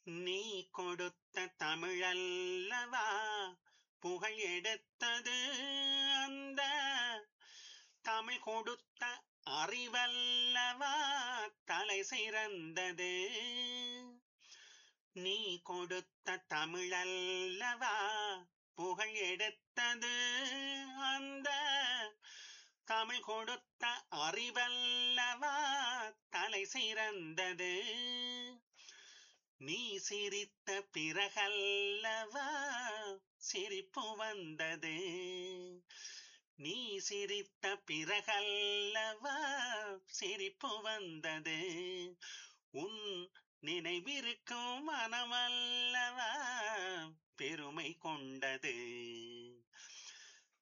நீ கொடுத்த தமிழல்லவா புகழ் எடுத்தது அந்த தமிழ் கொடுத்த அறிவல்லவா தலை சிறந்தது நீ கொடுத்த தமிழல்லவா புகழ் எடுத்தது அந்த தமிழ் கொடுத்த அறிவல்லவா தலை சிறந்தது நீ சிரித்த பிறகல்லவா சிரிப்பு வந்தது நீ சிரித்த பிறகல்லவா சிரிப்பு வந்தது உன் நினைவிருக்கும் மனமல்லவா பெருமை கொண்டது